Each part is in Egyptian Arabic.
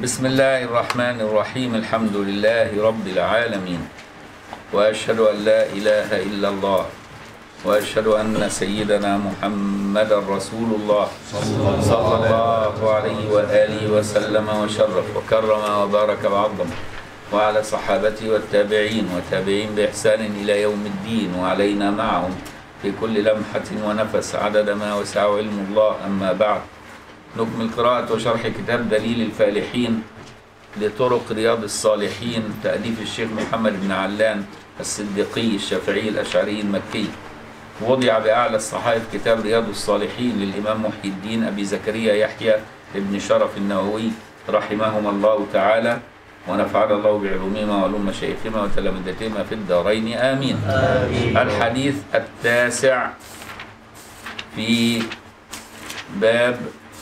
بسم الله الرحمن الرحيم الحمد لله رب العالمين واشهد ان لا اله الا الله واشهد ان سيدنا محمدا رسول الله صلى الله عليه واله وسلم وشرف وكرم وبارك وعظم وعلى صحابته والتابعين وتابعين باحسان الى يوم الدين وعلينا معهم في كل لمحه ونفس عدد ما وسع علم الله اما بعد نكمل قراءة وشرح كتاب دليل الفالحين لطرق رياض الصالحين تأليف الشيخ محمد بن علان الصديقي الشافعي الأشعري المكي وضع بأعلى الصحائف كتاب رياض الصالحين للإمام محي الدين أبي زكريا يحيى بن شرف النووي رحمهما الله تعالى ونفعنا الله بعلومهما وعلوم مشايخهما وتلامذتهما في الدارين آمين, آمين. الحديث التاسع في باب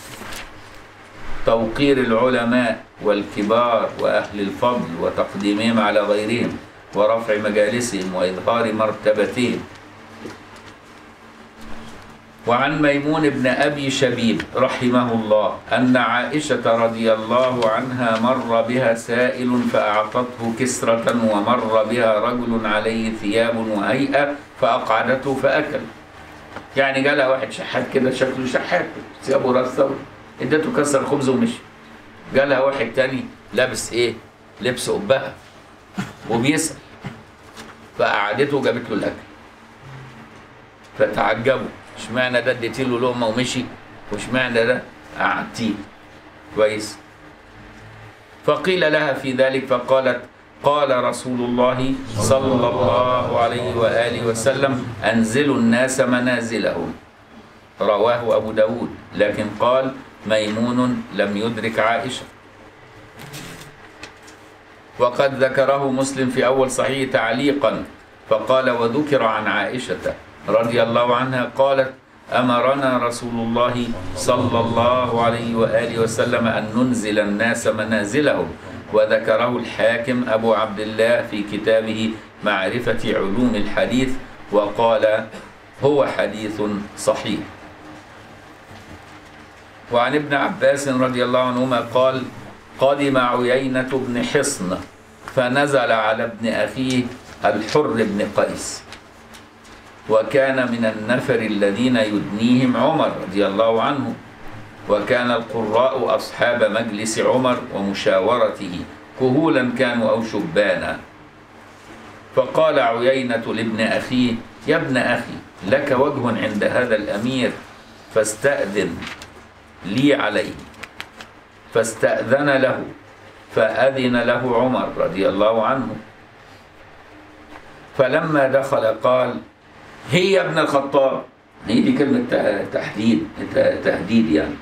توقير العلماء والكبار وأهل الفضل وتقديمهم على غيرهم ورفع مجالسهم وإظهار مرتبتهم وعن ميمون بن أبي شبيب رحمه الله أن عائشة رضي الله عنها مر بها سائل فأعطته كسرة ومر بها رجل عليه ثياب وهيئة فأقعدته فأكل يعني جالها واحد شحات كده شكله شحات ثيابه رصه اديته كسر خبز ومشي جالها واحد تاني لابس ايه لبس قبها وبيسأل فقعدته وجابت له الاكل فتعجبوا اشمعنى ده اديتي له لقمه ومشي واشمعنى ده قعدتيه كويس فقيل لها في ذلك فقالت قال رسول الله صلى الله عليه وآله وسلم أنزلوا الناس منازلهم رواه أبو داود لكن قال ميمون لم يدرك عائشة وقد ذكره مسلم في أول صحيح تعليقا فقال وذكر عن عائشة رضي الله عنها قالت أمرنا رسول الله صلى الله عليه وآله وسلم أن ننزل الناس منازلهم وذكره الحاكم أبو عبد الله في كتابه معرفة علوم الحديث وقال هو حديث صحيح وعن ابن عباس رضي الله عنهما قال قدم عيينة بن حصن فنزل على ابن أخيه الحر بن قيس وكان من النفر الذين يدنيهم عمر رضي الله عنه وكان القراء أصحاب مجلس عمر ومشاورته كهولا كانوا أو شبانا فقال عيينة لابن أخيه يا ابن أخي لك وجه عند هذا الأمير فاستأذن لي عليه فاستأذن له فأذن له عمر رضي الله عنه فلما دخل قال هي يا ابن الخطاب هي دي كلمة تحديد تهديد يعني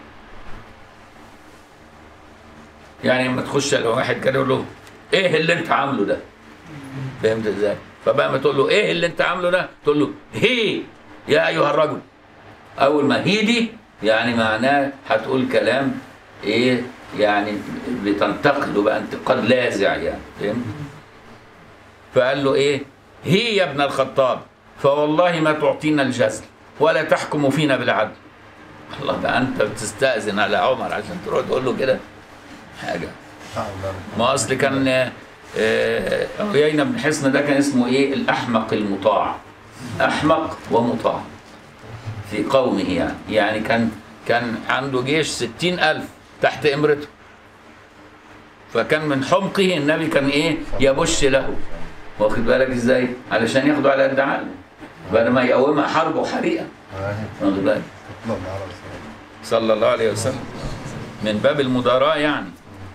يعني لما تخش على واحد كده يقول له ايه اللي انت عامله ده فهمت ازاي فبقى ما تقول له ايه اللي انت عامله ده تقول له هي يا ايها الرجل اول ما هي دي يعني معناه هتقول كلام ايه يعني بتنتقده بقى انتقاد لاذع يعني فهمت فقال له ايه هي يا ابن الخطاب فوالله ما تعطينا الجزل ولا تحكم فينا بالعدل الله ده انت بتستأذن على عمر عشان تروح تقول له كده حاجه ما اصل كان عيينة بن حصن ده كان اسمه ايه الاحمق المطاع احمق ومطاع في قومه يعني يعني كان كان عنده جيش ستين ألف تحت إمرته فكان من حمقه النبي كان إيه يبش له واخد بالك إزاي علشان ياخده على قد عقله بدل ما يقومها حرب وحريقة واخد بالك صلى الله عليه وسلم من باب المداراة يعني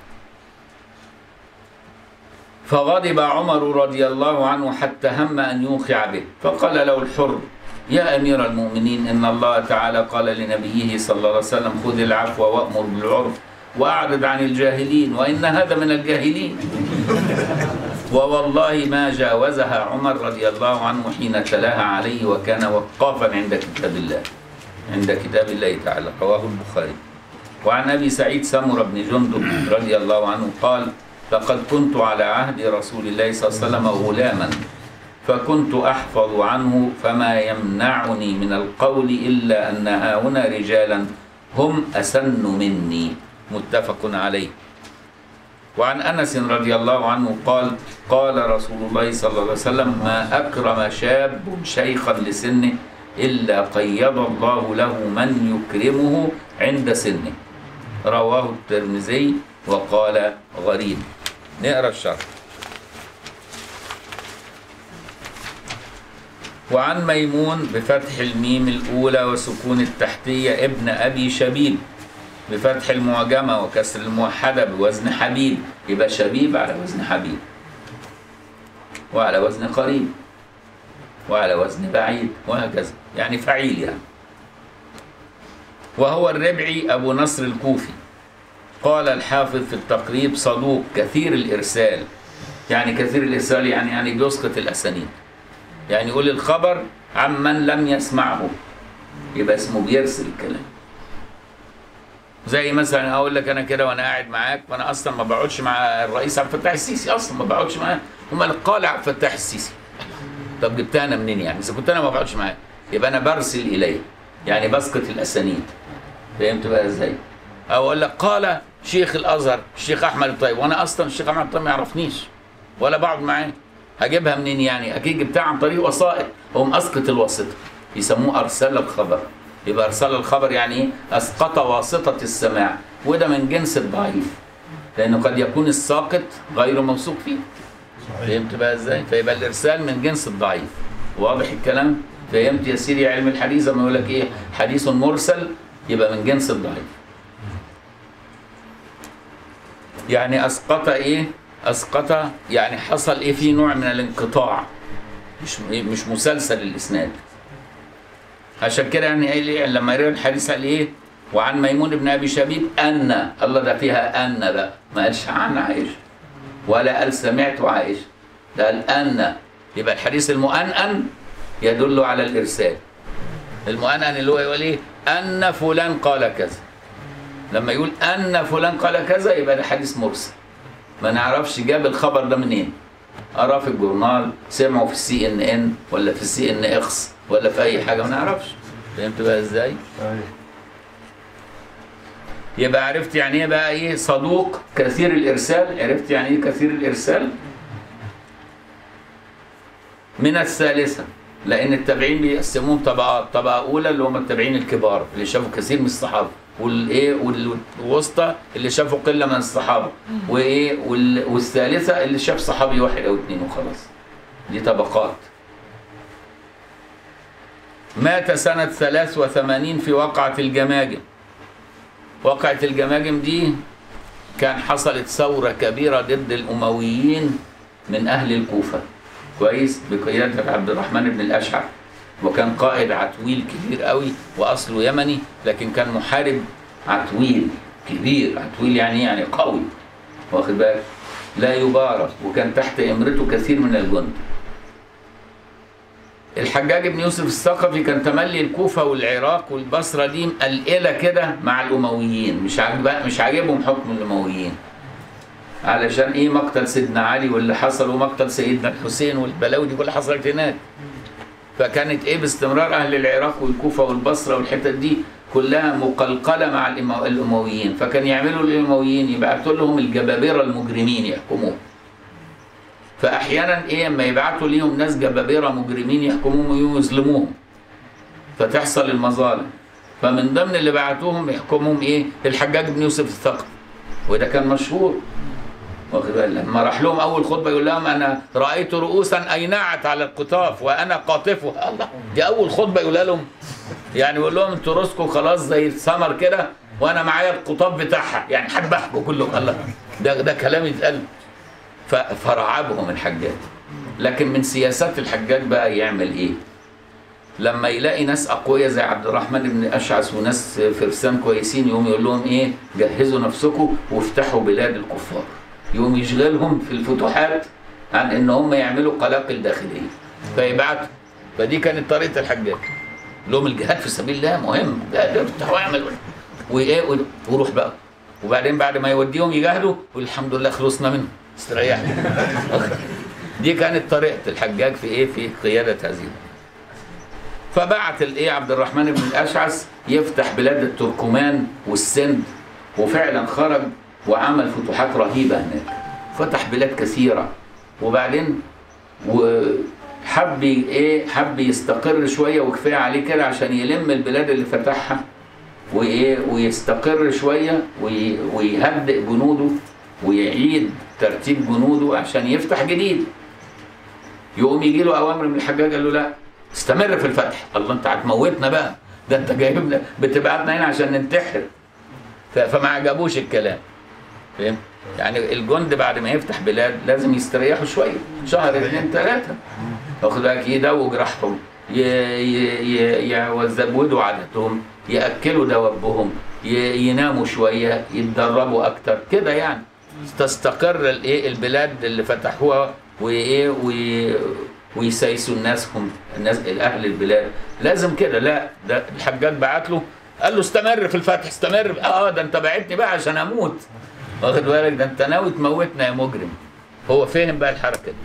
فغضب عمر رضي الله عنه حتى هم أن يوقع به فقال له الحر يا أمير المؤمنين إن الله تعالى قال لنبيه صلى الله عليه وسلم خذ العفو وأمر بالعرف وأعرض عن الجاهلين وإن هذا من الجاهلين ووالله ما جاوزها عمر رضي الله عنه حين تلاها عليه وكان وقافا عند كتاب الله عند كتاب الله تعالى رواه البخاري وعن أبي سعيد سمر بن جندب رضي الله عنه قال لقد كنت على عهد رسول الله صلى الله عليه وسلم غلاما فكنت أحفظ عنه فما يمنعني من القول إلا أن هاهنا رجالا هم أسن مني متفق عليه وعن انس رضي الله عنه قال قال رسول الله صلى الله عليه وسلم ما اكرم شاب شيخا لسنه الا قيض الله له من يكرمه عند سنه رواه الترمذي وقال غريب نقرا الشرح وعن ميمون بفتح الميم الأولى وسكون التحتية ابن أبي شبيب بفتح المعجمة وكسر الموحدة بوزن حبيب يبقى شبيب على وزن حبيب وعلى وزن قريب وعلى وزن بعيد وهكذا يعني فعيل يعني وهو الربعي أبو نصر الكوفي قال الحافظ في التقريب صدوق كثير الإرسال يعني كثير الإرسال يعني يعني بيسقط الأسانيد يعني يقول الخبر عمن لم يسمعه يبقى اسمه بيرسل الكلام زي مثلا اقول لك انا كده وانا قاعد معاك وانا اصلا ما بقعدش مع الرئيس عبد الفتاح السيسي اصلا ما بقعدش معاه هم قال عبد الفتاح السيسي طب جبتها انا منين يعني اذا كنت انا ما بقعدش معاه يبقى انا برسل اليه يعني بسقط الاسانيد فهمت بقى ازاي او اقول لك قال شيخ الازهر الشيخ احمد الطيب وانا اصلا الشيخ احمد الطيب ما يعرفنيش ولا بقعد معاه هجيبها منين يعني اكيد جبتها عن طريق وسائط هم اسقط الواسطه يسموه ارسال الخبر يبقى ارسال الخبر يعني ايه اسقط واسطه السماع وده من جنس الضعيف لانه قد يكون الساقط غير موثوق فيه صحيح فهمت بقى ازاي فيبقى الارسال من جنس الضعيف واضح الكلام فهمت يا سيدي علم الحديث لما يقول لك ايه حديث مرسل يبقى من جنس الضعيف يعني اسقط ايه اسقط يعني حصل ايه في نوع من الانقطاع مش مش مسلسل الاسناد عشان كده يعني قال ايه لما يروي الحديث قال ايه وعن ميمون بن ابي شبيب ان الله ده فيها ان بقى ما قالش عن عائشه ولا قال سمعت عائشه ده قال ان يبقى الحديث المؤنن يدل على الارسال المؤنن اللي هو يقول ايه ان فلان قال كذا لما يقول ان فلان قال كذا يبقى ده حديث مرسل ما نعرفش جاب الخبر ده منين قراه في الجورنال سمعه في السي ان ان ولا في السي ان اكس ولا في اي حاجه ما نعرفش فهمت بقى ازاي صحيح يبقى عرفت يعني ايه بقى ايه صدوق كثير الارسال عرفت يعني ايه كثير الارسال من الثالثه لان التابعين بيقسموهم طبقات طبقه اولى اللي هم التابعين الكبار اللي شافوا كثير من الصحابه والايه والوسطى اللي شافوا قله من الصحابه وايه وال- والثالثه اللي شاف صحابي واحد او اثنين وخلاص دي طبقات مات سنة 83 في وقعة الجماجم وقعة الجماجم دي كان حصلت ثورة كبيرة ضد الأمويين من أهل الكوفة كويس بقيادة عبد الرحمن بن الأشعر وكان قائد عتويل كبير قوي وأصله يمني لكن كان محارب عتويل كبير عتويل يعني إيه؟ يعني قوي واخد بالك لا يبارك وكان تحت إمرته كثير من الجند الحجاج بن يوسف الثقفي كان تملي الكوفة والعراق والبصرة دي مقلقلة كده مع الأمويين مش عاجب مش عاجبهم حكم الأمويين علشان ايه مقتل سيدنا علي واللي حصل ومقتل سيدنا الحسين والبلاوي دي كلها حصلت هناك فكانت ايه باستمرار اهل العراق والكوفه والبصره والحتت دي كلها مقلقله مع الإمو- الامويين فكان يعملوا الامويين يبعثوا لهم الجبابره المجرمين يحكموهم فاحيانا ايه اما يبعتوا ليهم ناس جبابره مجرمين يحكموهم ويظلموهم فتحصل المظالم فمن ضمن اللي بعتوهم يحكمهم ايه الحجاج بن يوسف الثقفي وده كان مشهور واخد بالك لما راح لهم اول خطبه يقول لهم انا رايت رؤوسا اينعت على القطاف وانا قاطفها الله دي اول خطبه يقولها لهم يعني يقول لهم انتوا راسكم خلاص زي السمر كده وانا معايا القطاف بتاعها يعني هذبحكم كله الله ده ده كلام يتقال ف- فرعبهم الحجاج لكن من سياسات الحجاج بقى يعمل ايه لما يلاقي ناس اقوياء زي عبد الرحمن بن اشعث وناس فرسان كويسين يقوم يقول لهم ايه جهزوا نفسكم وافتحوا بلاد الكفار يقوم يشغلهم في الفتوحات عن ان هم يعملوا قلاقل داخليه فيبعتوا فدي كانت طريقه الحجاج لهم الجهاد في سبيل الله مهم ده افتح واعمل وايه وروح بقى وبعدين بعد ما يوديهم يجاهدوا يقول الحمد لله خلصنا منهم استريحنا دي كانت طريقه الحجاج في ايه في قياده هذه الأمة. فبعت الايه عبد الرحمن بن الاشعث يفتح بلاد التركمان والسند وفعلا خرج وعمل فتوحات رهيبة هناك فتح بلاد كثيرة وبعدين وحب ي- ايه حب يستقر شوية وكفاية عليه كده عشان يلم البلاد اللي فتحها وايه ويستقر شوية وي- ويهدئ جنوده ويعيد ترتيب جنوده عشان يفتح جديد يقوم يجي له اوامر من الحجاج قال له لا استمر في الفتح الله انت هتموتنا بقى ده انت جايبنا بتبعتنا هنا عشان ننتحر ف- فما عجبوش الكلام فاهم يعني الجند بعد ما يفتح بلاد لازم يستريحوا شويه شهر اثنين ثلاثه واخد بالك يدووا جراحهم ي- ي- ي- يزودوا عادتهم ياكلوا دوابهم ي- يناموا شويه يتدربوا اكتر كده يعني تستقر الايه البلاد اللي فتحوها وايه وي- ويسايسوا الناس هم الناس اهل البلاد لازم كده لا ده الحجاج بعت له قال له استمر في الفتح استمر اه ده انت بعتني بقى عشان اموت واخد بالك ده انت ناوي تموتنا يا مجرم هو فهم بقى الحركه دي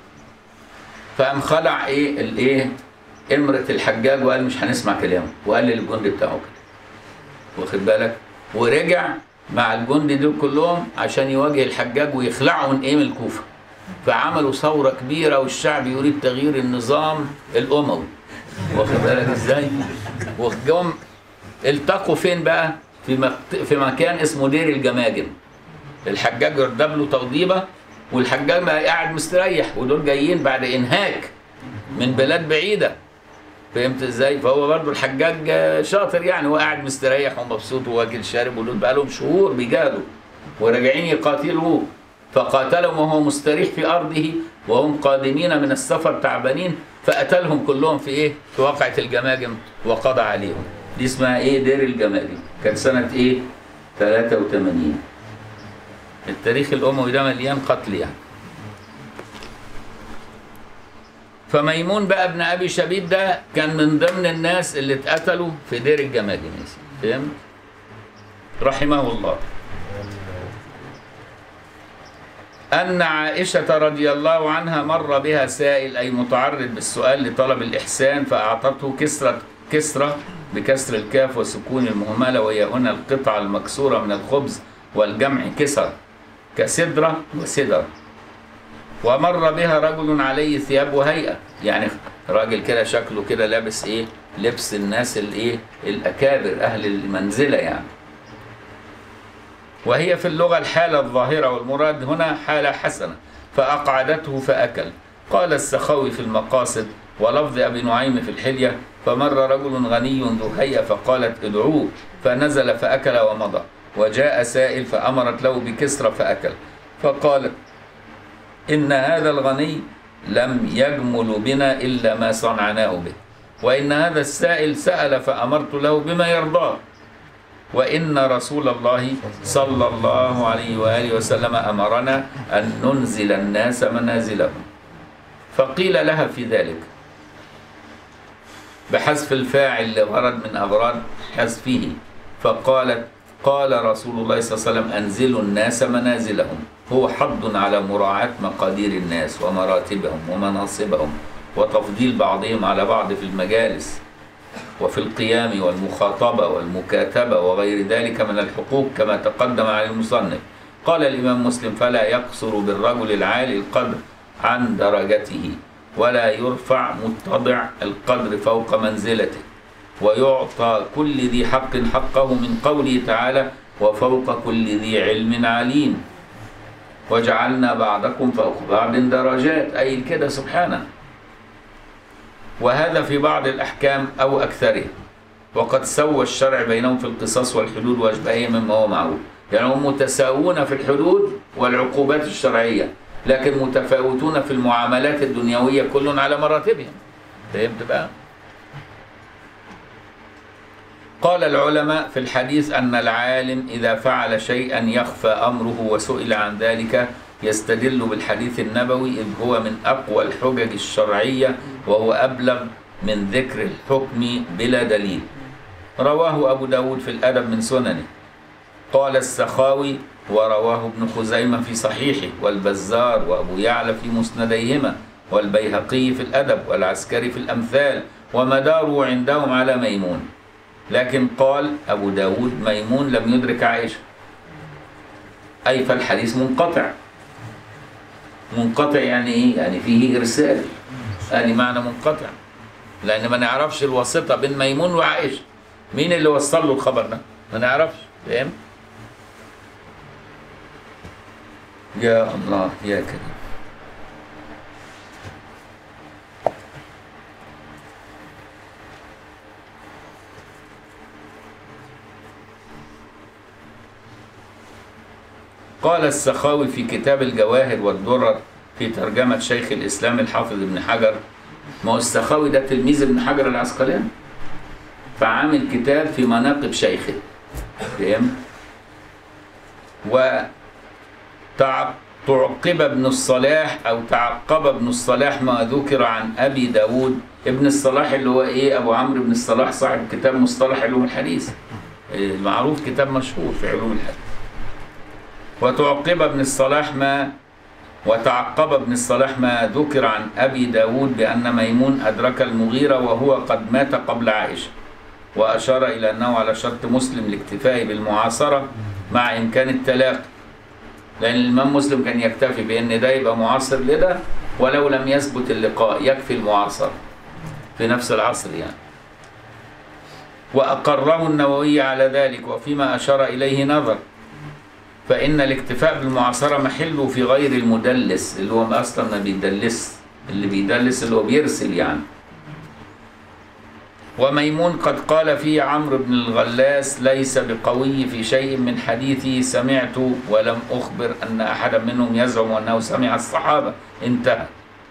فقام خلع ايه الايه امرة الحجاج وقال مش هنسمع كلامه وقال للجند بتاعه كده واخد بالك ورجع مع الجند دول كلهم عشان يواجه الحجاج ويخلعوا من ايه من الكوفه فعملوا ثوره كبيره والشعب يريد تغيير النظام الاموي واخد بالك ازاي وجم التقوا فين بقى في مكت... في مكان اسمه دير الجماجم الحجاج ردب له توضيبه والحجاج بقى قاعد مستريح ودول جايين بعد انهاك من بلاد بعيده فهمت ازاي؟ فهو برضه الحجاج شاطر يعني هو قاعد مستريح ومبسوط وواكل شارب ودول بقى لهم شهور بيجادوا وراجعين يقاتلوه فقاتلهم وهو مستريح في ارضه وهم قادمين من السفر تعبانين فقتلهم كلهم في ايه؟ في واقعة الجماجم وقضى عليهم. دي اسمها ايه؟ دير الجماجم. كانت سنة ايه؟ 83. التاريخ الاموي ده مليان قتل يعني. فميمون بقى ابن ابي شبيب ده كان من ضمن الناس اللي اتقتلوا في دير الجماجم يا سيدي. فهمت؟ رحمه الله. أن عائشة رضي الله عنها مر بها سائل أي متعرض بالسؤال لطلب الإحسان فأعطته كسرة كسرة بكسر الكاف وسكون المهملة وهي هنا القطعة المكسورة من الخبز والجمع كسر كسدرة وسدر ومر بها رجل عليه ثياب وهيئة يعني راجل كده شكله كده لابس ايه لبس الناس الايه الاكابر اهل المنزلة يعني وهي في اللغة الحالة الظاهرة والمراد هنا حالة حسنة فأقعدته فأكل قال السخاوي في المقاصد ولفظ أبي نعيم في الحلية فمر رجل غني ذو هيئة فقالت ادعوه فنزل فأكل ومضى وجاء سائل فأمرت له بكسرى فأكل فقالت إن هذا الغني لم يجمل بنا إلا ما صنعناه به وإن هذا السائل سأل فأمرت له بما يرضاه وإن رسول الله صلى الله عليه وآله وسلم أمرنا أن ننزل الناس منازلهم فقيل لها في ذلك بحذف الفاعل اللي ورد من أغراض حذفه فقالت قال رسول الله صلى الله عليه وسلم أنزلوا الناس منازلهم هو حض على مراعاة مقادير الناس ومراتبهم ومناصبهم وتفضيل بعضهم على بعض في المجالس وفي القيام والمخاطبة والمكاتبة وغير ذلك من الحقوق كما تقدم على المصنف قال الإمام مسلم فلا يقصر بالرجل العالي القدر عن درجته ولا يرفع متضع القدر فوق منزلته ويعطى كل ذي حق حقه من قوله تعالى وفوق كل ذي علم عليم وجعلنا بعضكم فوق بعض درجات أي كده سبحانه وهذا في بعض الأحكام أو أكثرها وقد سوى الشرع بينهم في القصاص والحدود وأشباهه مما هو معروف يعني هم متساوون في الحدود والعقوبات الشرعية لكن متفاوتون في المعاملات الدنيوية كل على مراتبهم فهمت بقى؟ قال العلماء في الحديث أن العالم إذا فعل شيئا يخفى أمره وسئل عن ذلك يستدل بالحديث النبوي إذ هو من أقوى الحجج الشرعية وهو أبلغ من ذكر الحكم بلا دليل رواه أبو داود في الأدب من سننه قال السخاوي ورواه ابن خزيمة في صحيحه والبزار وأبو يعلى في مسنديهما والبيهقي في الأدب والعسكري في الأمثال ومداره عندهم على ميمون لكن قال أبو داود ميمون لم يدرك عائشة أي فالحديث منقطع منقطع يعني إيه؟ يعني فيه إرسال يعني معنى منقطع لأن ما نعرفش الواسطة بين ميمون وعائشة مين اللي وصل له الخبر ده؟ ما نعرفش فاهم؟ يا الله يا كريم قال السخاوي في كتاب الجواهر والدرر في ترجمة شيخ الإسلام الحافظ ابن حجر ما هو السخاوي ده تلميذ ابن حجر العسقلاني فعامل كتاب في مناقب شيخه فاهم و تع- تعقب ابن الصلاح أو تعقب ابن الصلاح ما ذكر عن أبي داود ابن الصلاح اللي هو إيه أبو عمرو بن الصلاح صاحب كتاب مصطلح علوم الحديث المعروف كتاب مشهور في علوم الحديث وتعقب ابن الصلاح ما وتعقب ابن الصلاح ما ذكر عن أبي داود بأن ميمون أدرك المغيرة وهو قد مات قبل عائشة وأشار إلى أنه على شرط مسلم الاكتفاء بالمعاصرة مع إمكان التلاقي لأن الإمام مسلم كان يكتفي بأن ده يبقى معاصر لده ولو لم يثبت اللقاء يكفي المعاصرة في نفس العصر يعني وأقره النووي على ذلك وفيما أشار إليه نظر فإن الاكتفاء بالمعاصرة محله في غير المدلس اللي هو أصلا ما بيدلس اللي بيدلس اللي هو بيرسل يعني وميمون قد قال فيه عمرو بن الغلاس ليس بقوي في شيء من حديثي سمعت ولم أخبر أن أحدا منهم يزعم أنه سمع الصحابة انتهى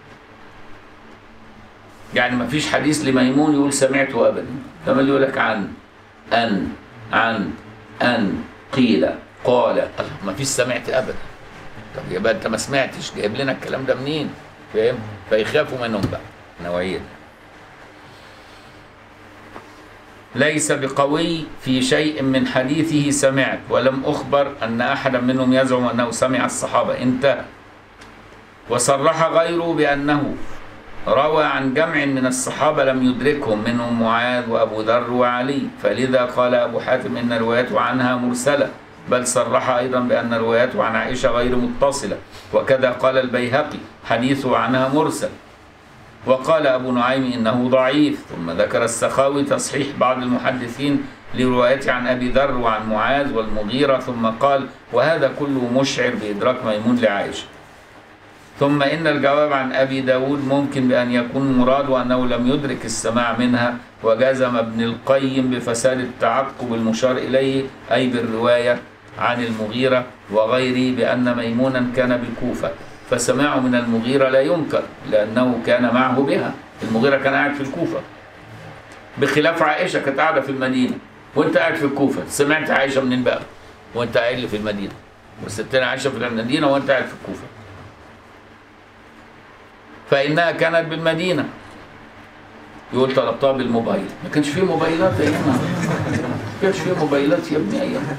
يعني ما فيش حديث لميمون يقول سمعته أبدا كما اللي يقول لك عن أن عن أن قيل قال الله ما فيش سمعت أبدا طب يبقى أنت ما سمعتش جايب لنا الكلام ده منين فاهم فيخافوا منهم بقى نوعية دي. ليس بقوي في شيء من حديثه سمعت ولم أخبر أن أحدا منهم يزعم أنه سمع الصحابة انتهى وصرح غيره بأنه روى عن جمع من الصحابة لم يدركهم منهم معاذ وأبو ذر وعلي فلذا قال أبو حاتم إن روايته عنها مرسلة بل صرح أيضا بأن روايته عن عائشة غير متصلة وكذا قال البيهقي حديثه عنها مرسل وقال أبو نعيم إنه ضعيف ثم ذكر السخاوي تصحيح بعض المحدثين لروايته عن أبي ذر وعن معاذ والمغيرة ثم قال وهذا كله مشعر بإدراك ميمون لعائشة ثم إن الجواب عن أبي داود ممكن بأن يكون مراد أنه لم يدرك السماع منها وجزم ابن القيم بفساد التعقب المشار إليه أي بالرواية عن المغيرة وغيره بأن ميمونا كان بالكوفة فسماعه من المغيرة لا ينكر لأنه كان معه بها المغيرة كان قاعد في الكوفة بخلاف عائشة كانت قاعدة في المدينة وانت قاعد في الكوفة سمعت عائشة منين بقى وانت قاعد لي في المدينة وستنا عائشة في المدينة وانت قاعد في الكوفة فإنها كانت بالمدينة يقول طلبتها بالموبايل ما كانش فيه موبايلات أيامها ما كانش فيه موبايلات يا ابني أيامها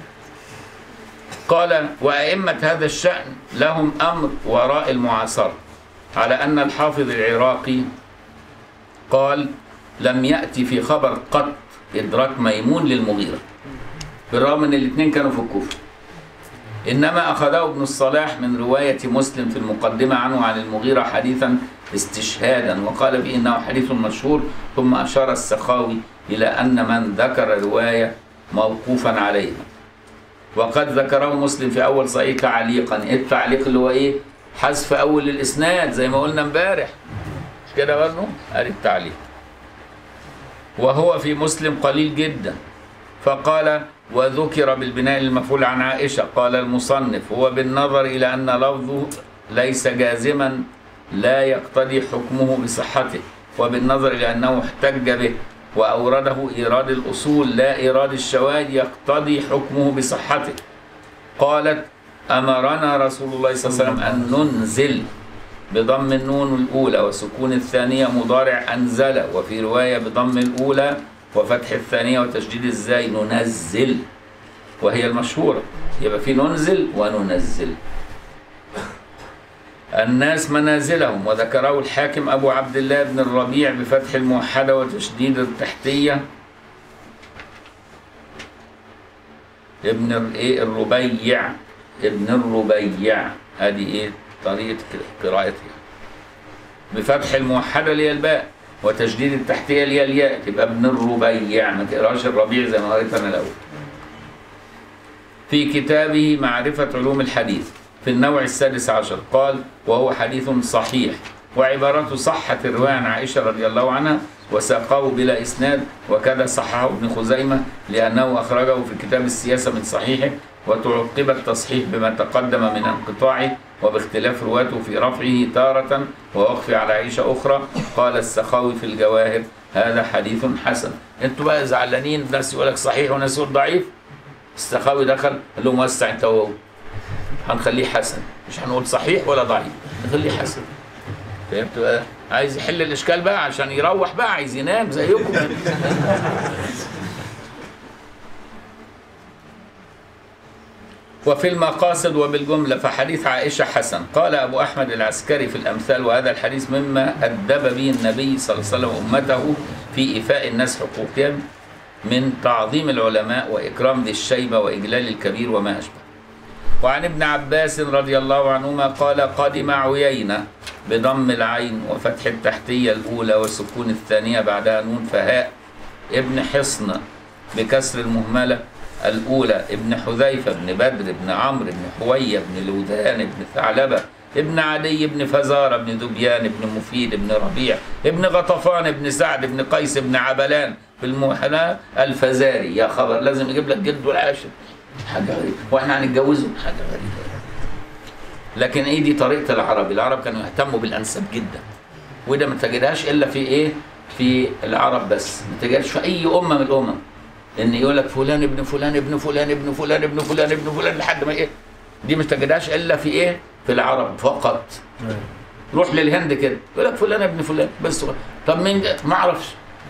قال وأئمة هذا الشأن لهم أمر وراء المعاصرة على أن الحافظ العراقي قال لم يأتي في خبر قط إدراك ميمون للمغيرة بالرغم أن الاثنين كانوا في الكوفة إنما أخذه ابن الصلاح من رواية مسلم في المقدمة عنه عن المغيرة حديثا استشهادا وقال فيه إنه حديث مشهور ثم أشار السخاوي إلى أن من ذكر رواية موقوفا عليها وقد ذكره مسلم في أول صحيح تعليقا إيه التعليق اللي هو إيه حذف أول الإسناد زي ما قلنا امبارح مش كده برضه قال التعليق وهو في مسلم قليل جدا فقال وذكر بالبناء المفعول عن عائشة قال المصنف هو بالنظر إلى أن لفظه ليس جازما لا يقتضي حكمه بصحته وبالنظر إلى أنه احتج به وأورده إيراد الأصول لا إيراد الشواهد يقتضي حكمه بصحته قالت أمرنا رسول الله صلى الله عليه وسلم أن ننزل بضم النون الأولى وسكون الثانية مضارع أنزل وفي رواية بضم الأولى وفتح الثانية وتشديد الزاي ننزل وهي المشهورة يبقى في ننزل وننزل الناس منازلهم وذكره الحاكم أبو عبد الله بن الربيع بفتح الموحدة وتشديد التحتية ابن الايه الربيع ابن الربيع ادي ايه طريقه قراءتها بفتح الموحده اللي هي الباء وتشديد التحتيه اللي هي الياء تبقى ابن الربيع ما تقراش الربيع زي ما قريت انا الاول في كتابه معرفة علوم الحديث في النوع السادس عشر قال وهو حديث صحيح وعبارته صحة الرواية عن عائشة رضي الله عنها وساقه بلا إسناد وكذا صححه ابن خزيمة لأنه أخرجه في كتاب السياسة من صحيحه وتعقب التصحيح بما تقدم من انقطاعه وباختلاف رواته في رفعه تارة ووقفه على عائشة أخرى قال السخاوي في الجواهر هذا حديث حسن انتوا بقى زعلانين ناس يقول لك صحيح وناس يقول ضعيف السخاوي دخل قال له موسع انت وهو هنخليه حسن مش هنقول صحيح ولا ضعيف نخليه حسن فهمت بقى عايز يحل الاشكال بقى عشان يروح بقى عايز ينام زيكم وفي المقاصد وبالجملة فحديث عائشة حسن قال أبو أحمد العسكري في الأمثال وهذا الحديث مما أدب به النبي صلى الله عليه وسلم أمته في إيفاء الناس حقوقهم من تعظيم العلماء وإكرام ذي الشيبة وإجلال الكبير وما أشبه وعن ابن عباس رضي الله عنهما قال قدم عيينة بضم العين وفتح التحتية الأولى وسكون الثانية بعدها نون فهاء ابن حصن بكسر المهملة الأولى ابن حذيفة بن بدر بن عمرو بن حوية بن لوذان بن ثعلبة ابن عدي بن فزارة بن ذبيان بن مفيد بن ربيع ابن غطفان بن سعد بن قيس بن عبلان في المحنى الفزاري يا خبر لازم يجيب لك جده العاشر حاجة غريبة واحنا هنتجوزه حاجة غريبة لكن ايه دي طريقة العرب العرب كانوا يهتموا بالأنساب جدا وده ما تجدهاش إلا في ايه في العرب بس ما تجدهاش في أي أمة من الأمم ان يقول لك فلان ابن فلان ابن فلان ابن فلان ابن فلان ابن فلان لحد ما ايه دي مش تجدهاش الا في ايه في العرب فقط روح للهند كده يقول لك فلان ابن فلان بس طب مين ده؟ ما اعرفش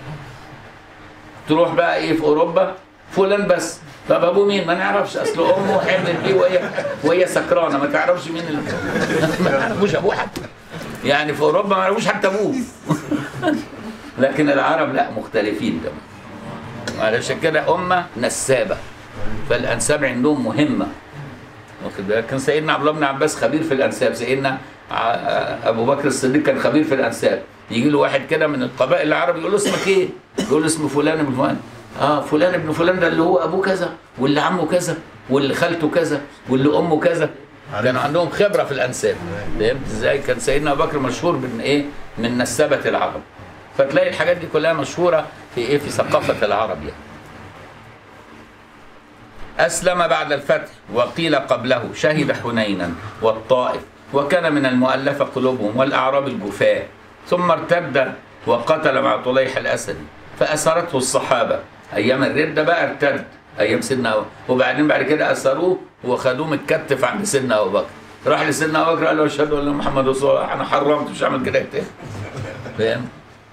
تروح بقى ايه في اوروبا فلان بس طب ابوه مين ما نعرفش اصل امه حملت بيه وهي وهي سكرانه ما تعرفش مين اللي ما يعرفوش ابوه حتى يعني في اوروبا ما يعرفوش حتى ابوه لكن العرب لا مختلفين ده علشان كده أمة نسابة فالأنساب عندهم مهمة واخد بالك كان سيدنا عبد الله بن عباس خبير في الأنساب سيدنا ع- أبو بكر الصديق كان خبير في الأنساب يجي له واحد كده من القبائل العرب يقول له اسمك إيه؟ يقول له اسمه فلان ابن فلان اه فلان ابن فلان ده اللي هو أبوه كذا واللي عمه كذا واللي خالته كذا واللي أمه كذا كانوا عندهم خبرة في الأنساب فهمت إزاي؟ كان سيدنا أبو بكر مشهور من إيه؟ من نسابة العرب فتلاقي الحاجات دي كلها مشهورة في إيه؟ في ثقافة العرب يعني أسلم بعد الفتح وقيل قبله شهد حنينا والطائف وكان من المؤلفة قلوبهم والأعراب الجفاة ثم ارتد وقتل مع طليح الأسدي فأسرته الصحابة أيام الردة بقى ارتد أيام سيدنا أبو وبعدين بعد كده أسروه وخدوه متكتف عند سيدنا أبو بكر راح لسيدنا أبو بكر قال له أشهد أن محمد رسول الله أنا حرمت مش هعمل كده تاني فاهم؟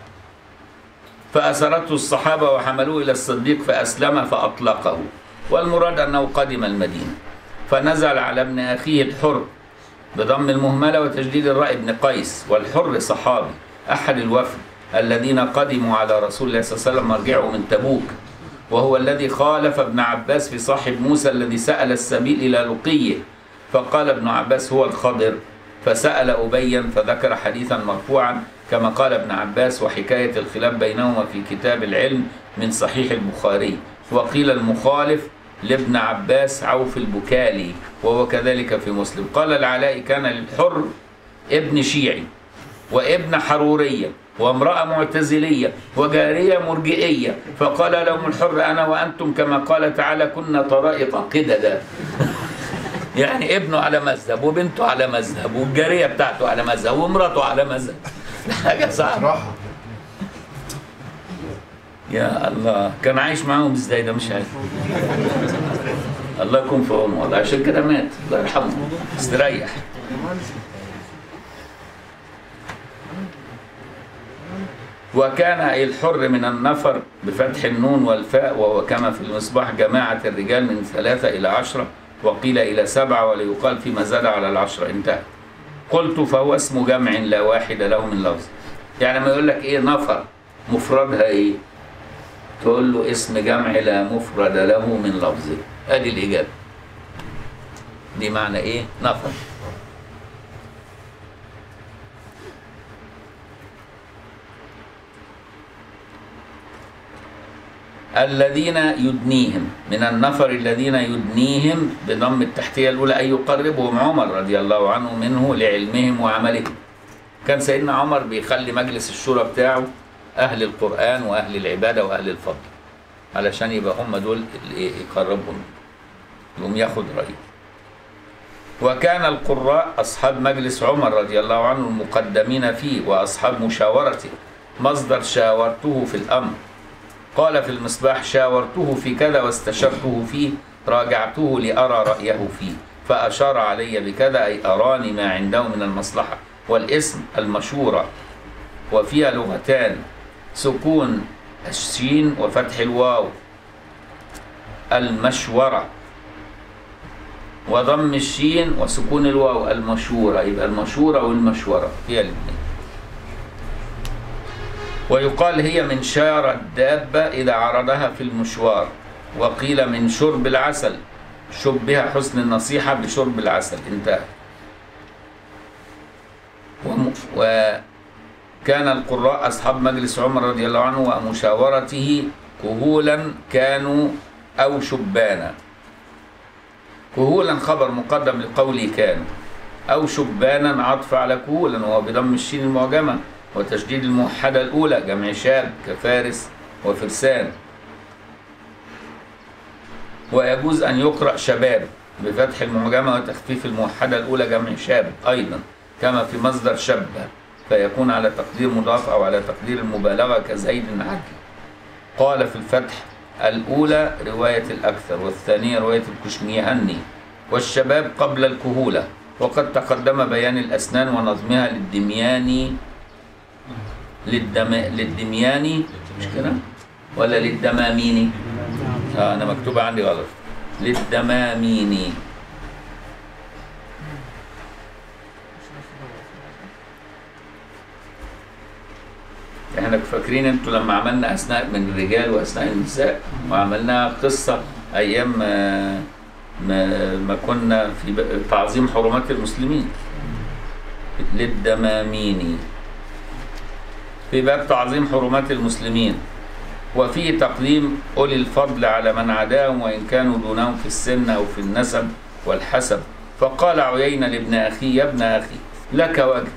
فأسرته الصحابة وحملوه إلى الصديق فأسلم فأطلقه والمراد أنه قدم المدينة فنزل على ابن أخيه الحر بضم المهملة وتجديد الراء ابن قيس والحر صحابي أحد الوفد الذين قدموا على رسول الله صلى الله عليه وسلم مرجعه من تبوك وهو الذي خالف ابن عباس في صاحب موسى الذي سأل السبيل إلى لقيه فقال ابن عباس هو الخضر فسأل أبيا فذكر حديثا مرفوعا كما قال ابن عباس وحكاية الخلاف بينهما في كتاب العلم من صحيح البخاري وقيل المخالف لابن عباس عوف البكالي وهو كذلك في مسلم قال العلاء كان للحر ابن شيعي وابن حرورية وامرأة معتزلية وجارية مرجئية فقال لهم الحر أنا وأنتم كما قال تعالى كنا طرائق قددا يعني ابنه على مذهب وبنته على مذهب والجارية بتاعته على مذهب ومراته على مذهب حاجة صعبة راحة يا الله كان عايش معاهم ازاي ده مش عارف الله يكون في عونه والله عشان كده مات الله يرحمه استريح وكان الحر من النفر بفتح النون والفاء وهو كما في المصباح جماعة الرجال من ثلاثة إلى عشرة وقيل إلى سبعة وليقال فيما زاد على العشرة انتهى قلت فهو اسم جمع لا واحد له من لفظ يعني ما يقول لك ايه نفر مفردها ايه تقول له اسم جمع لا مفرد له من لفظه ادي الاجابه دي معنى ايه نفر الذين يدنيهم من النفر الذين يدنيهم بضم التحتية الأولى أي يقربهم عمر رضي الله عنه منه لعلمهم وعملهم كان سيدنا عمر بيخلي مجلس الشورى بتاعه أهل القرآن وأهل العبادة وأهل الفضل علشان يبقى هم دول اللي إيه يقربهم يقوم ياخد رأيه وكان القراء أصحاب مجلس عمر رضي الله عنه المقدمين فيه وأصحاب مشاورته مصدر شاورته في الأمر قال في المصباح شاورته في كذا واستشرته فيه راجعته لأرى رأيه فيه فأشار علي بكذا أي أراني ما عنده من المصلحة والاسم المشورة وفيها لغتان سكون الشين وفتح الواو المشورة وضم الشين وسكون الواو المشورة يبقى المشورة والمشورة فيها الاثنين ويقال هي من شار الدابة إذا عرضها في المشوار وقيل من شرب العسل شبه حسن النصيحة بشرب العسل انتهى وم- وكان القراء أصحاب مجلس عمر رضي الله عنه ومشاورته كهولا كانوا أو شبانا كهولا خبر مقدم لقوله كانوا أو شبانا عطف على كهولا وهو بضم الشين المعجمة وتشديد الموحدة الأولى جمع شاب كفارس وفرسان ويجوز أن يقرأ شباب بفتح المعجمة وتخفيف الموحدة الأولى جمع شاب أيضا كما في مصدر شب فيكون على تقدير مضاف أو على تقدير المبالغة كزيد عدل قال في الفتح الأولى رواية الأكثر والثانية رواية الكشميهني والشباب قبل الكهولة وقد تقدم بيان الأسنان ونظمها للدمياني للدم... للدمياني مش كده ولا للدماميني آه أنا مكتوبة عندي غلط للدماميني احنا فاكرين انتوا لما عملنا اسماء من الرجال واسماء النساء وعملناها قصه ايام ما ما, ما كنا في ب- تعظيم حرمات المسلمين للدماميني في باب تعظيم حرمات المسلمين وفيه تقديم أولي الفضل على من عداهم وإن كانوا دونهم في السن أو في النسب والحسب فقال عيينة لابن أخي يا ابن أخي لك وجه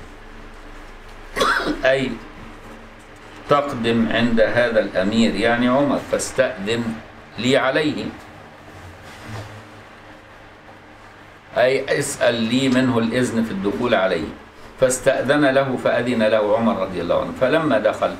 أي تقدم عند هذا الأمير يعني عمر فاستأذن لي عليه أي اسأل لي منه الإذن في الدخول عليه فاستأذن له فأذن له عمر رضي الله عنه فلما دخل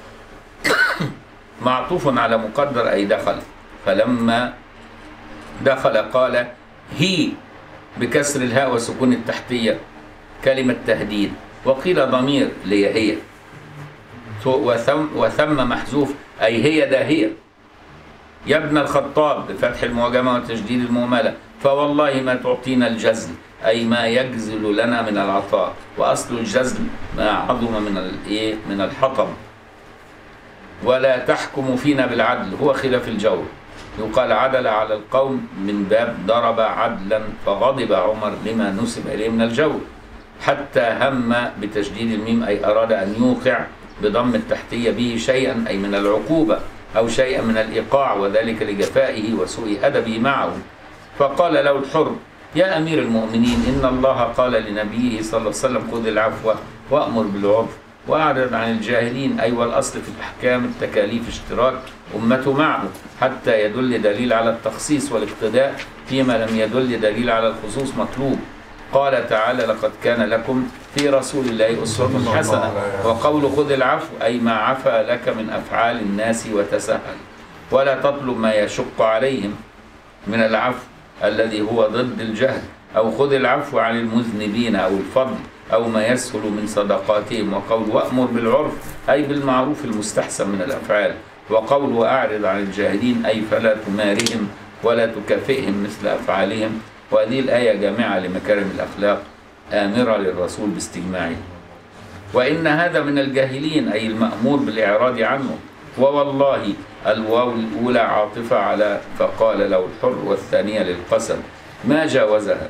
معطوف على مقدر أي دخل فلما دخل قال هي بكسر الهاء وسكون التحتية كلمة تهديد وقيل ضمير لي هي وثم, وثم محذوف أي هي داهية يا ابن الخطاب بفتح المعجمة وتشديد المهملة فوالله ما تعطينا الجزل أي ما يجزل لنا من العطاء وأصل الجزل ما عظم من الإيه من الحطب ولا تحكم فينا بالعدل هو خلاف الجور يقال عدل على القوم من باب ضرب عدلا فغضب عمر لما نسب إليه من الجور حتى هم بتشديد الميم أي أراد أن يوقع بضم التحتية به شيئا أي من العقوبة أو شيئا من الإيقاع وذلك لجفائه وسوء أدبه معه فقال له الحر يا أمير المؤمنين إن الله قال لنبيه صلى الله عليه وسلم خذ العفو وأمر بالعرف وأعرض عن الجاهلين أي والأصل في الأحكام التكاليف اشتراك أمته معه حتى يدل دليل على التخصيص والاقتداء فيما لم يدل دليل على الخصوص مطلوب قال تعالى لقد كان لكم في رسول الله أسوة حسنة وقول خذ العفو أي ما عفا لك من أفعال الناس وتسهل ولا تطلب ما يشق عليهم من العفو الذي هو ضد الجهل أو خذ العفو عن المذنبين أو الفضل أو ما يسهل من صدقاتهم وقول وأمر بالعرف أي بالمعروف المستحسن من الأفعال وقول وأعرض عن الجاهلين أي فلا تمارهم ولا تكافئهم مثل أفعالهم وهذه الآية جامعة لمكارم الأخلاق آمرة للرسول باستجماعه وإن هذا من الجاهلين أي المأمور بالإعراض عنه ووالله الواو الأولى عاطفة على فقال له الحر والثانية للقسم ما جاوزها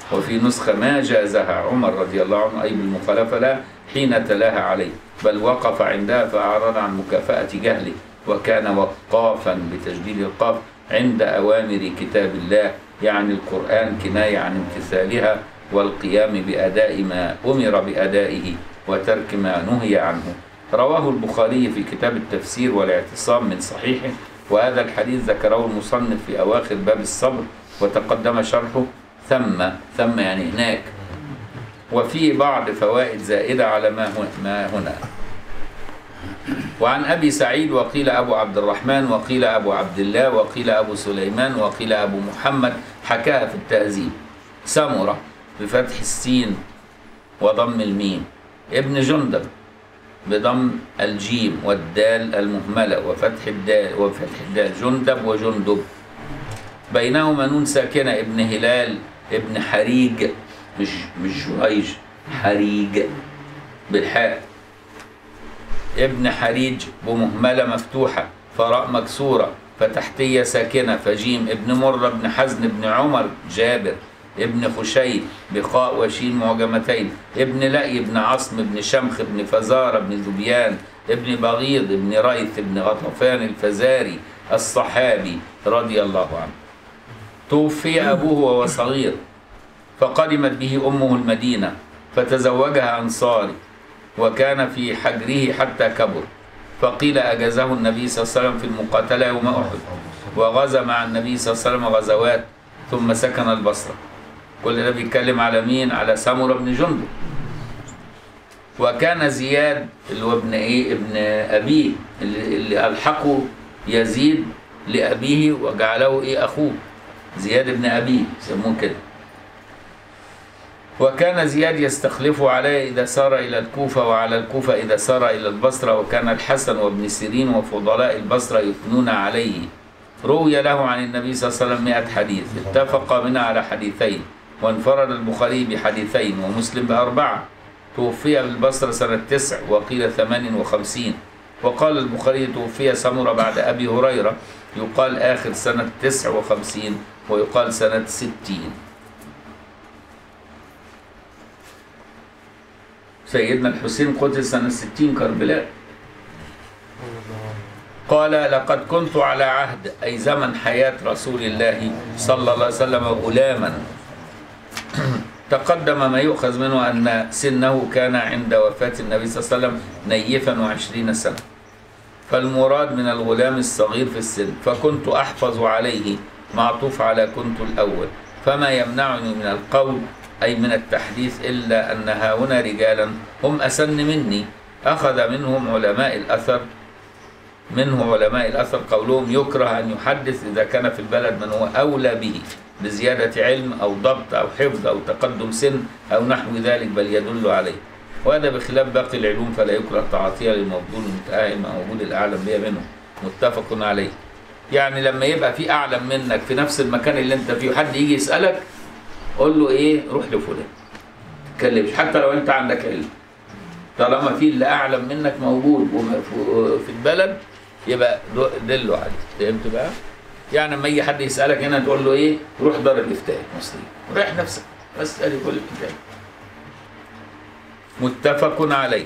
وفي نسخة ما جازها عمر رضي الله عنه أي بالمخالفة لها حين تلاها عليه بل وقف عندها فأعرض عن مكافأة جهله وكان وقافا بتجديد القاف عند أوامر كتاب الله يعني القرآن كناية عن امتثالها والقيام بأداء ما أمر بأدائه وترك ما نهي عنه رواه البخاري في كتاب التفسير والاعتصام من صحيحه وهذا الحديث ذكره المصنف في أواخر باب الصبر وتقدم شرحه ثم ثم يعني هناك وفيه بعض فوائد زائدة على ما هنا, ما هنا وعن أبي سعيد وقيل أبو عبد الرحمن وقيل أبو عبد الله وقيل أبو سليمان وقيل أبو محمد حكاها في التهذيب سمرة بفتح السين وضم الميم ابن جندب بضم الجيم والدال المهملة وفتح الدال وفتح الدال جندب وجندب بينهما نون ساكنة ابن هلال ابن حريج مش مش جريج حريج بالحاء ابن حريج بمهملة مفتوحة فراء مكسورة فتحتية ساكنة فجيم ابن مرة ابن حزن ابن عمر جابر ابن خشيد بقاء وشين معجمتين ابن لأي ابن عصم ابن شمخ ابن فزار ابن ذبيان ابن بغيض ابن ريث ابن غطفان الفزاري الصحابي رضي الله عنه توفي أبوه وهو صغير فقدمت به أمه المدينة فتزوجها أنصاري وكان في حجره حتى كبر فقيل أجازه النبي صلى الله عليه وسلم في المقاتلة يوم أحد وغزا مع النبي صلى الله عليه وسلم غزوات ثم سكن البصرة كل ده بيتكلم على مين على سمرة بن جندب وكان زياد اللي هو ابن ايه ابن ابيه اللي, اللي الحقه يزيد لابيه وجعله ايه اخوه زياد ابن ابيه يسموه كده وكان زياد يستخلف عليه إذا سار إلى الكوفة وعلى الكوفة إذا سار إلى البصرة وكان الحسن وابن سيرين وفضلاء البصرة يثنون عليه روي له عن النبي صلى الله عليه وسلم مئة حديث اتفق منها على حديثين وانفرد البخاري بحديثين ومسلم بأربعة توفي بالبصرة سنة تسع وقيل ثمان وخمسين وقال البخاري توفي سمرة بعد أبي هريرة يقال آخر سنة تسع وخمسين ويقال سنة ستين سيدنا الحسين قتل سنة 60 كربلاء قال لقد كنت على عهد أي زمن حياة رسول الله صلى الله عليه وسلم غلاما تقدم ما يؤخذ منه أن سنه كان عند وفاة النبي صلى الله عليه وسلم نيفا وعشرين سنة فالمراد من الغلام الصغير في السن فكنت أحفظ عليه معطوف على كنت الأول فما يمنعني من القول أي من التحديث إلا أن هاهنا رجالا هم أسن مني أخذ منهم علماء الأثر منه علماء الأثر قولهم يكره أن يحدث إذا كان في البلد من هو أولى به بزيادة علم أو ضبط أو حفظ أو تقدم سن أو نحو ذلك بل يدل عليه وهذا بخلاف باقي العلوم فلا يكره تعاطيها للمفضول المتأهل مع وجود الأعلم به منه متفق عليه يعني لما يبقى في أعلم منك في نفس المكان اللي أنت فيه وحد يجي يسألك قول له ايه روح لفلان تكلمش حتى لو انت عندك علم طالما في اللي اعلم منك موجود في البلد يبقى دله عليه فهمت بقى يعني لما يجي حد يسالك هنا تقول له ايه روح دار الافتاء المصري ريح نفسك بس ادي كل الكتاب متفق عليه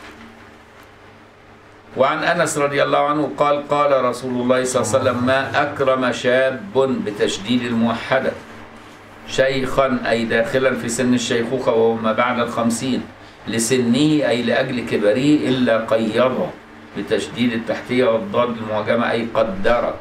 وعن انس رضي الله عنه قال قال رسول الله صلى الله عليه وسلم ما اكرم شاب بتشديد الموحده شيخا أي داخلا في سن الشيخوخة وهو ما بعد الخمسين لسنه أي لأجل كبره إلا قيض بتشديد التحتية والضاد المعجمة أي قدر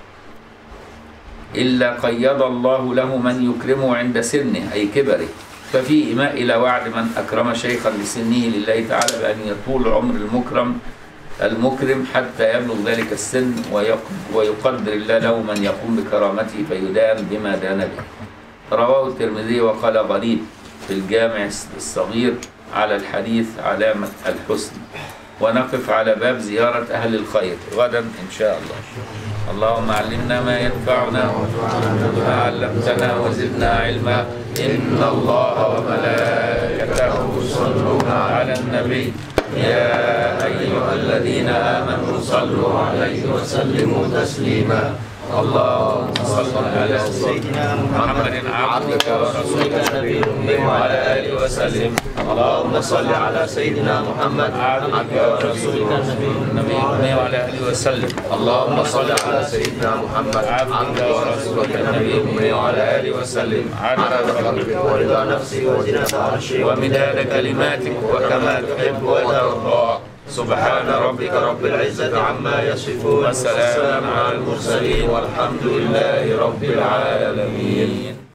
إلا قيض الله له من يكرمه عند سنه أي كبره ففي إيماء إلى وعد من أكرم شيخا لسنه لله تعالى بأن يطول عمر المكرم المكرم حتى يبلغ ذلك السن ويقدر الله له من يقوم بكرامته فيدان بما دان به رواه الترمذي وقال غريب في الجامع الصغير على الحديث علامة الحسن ونقف على باب زيارة أهل الخير غدا إن شاء الله اللهم علمنا ما ينفعنا وما علمتنا وزدنا علما إن الله وملائكته يصلون على النبي يا أيها الذين آمنوا صلوا عليه وسلموا تسليما اللهم صل على سيدنا محمد محمد عبدك ورسولك النبي الأمي وعلى آله وسلم اللهم صل على سيدنا محمد عبدك ورسولك النبي النبي الأمي وعلى آله وسلم اللهم صل على سيدنا محمد عبدك ورسولك النبي الأمي وعلى آله وسلم عدد خلقك ورضا نفسك وزنة عرشك ومداد كلماتك وكما تحب وترضى سبحان ربك رب العزة عما يصفون وسلام وسلام على المرسلين والحمد لله رب العالمين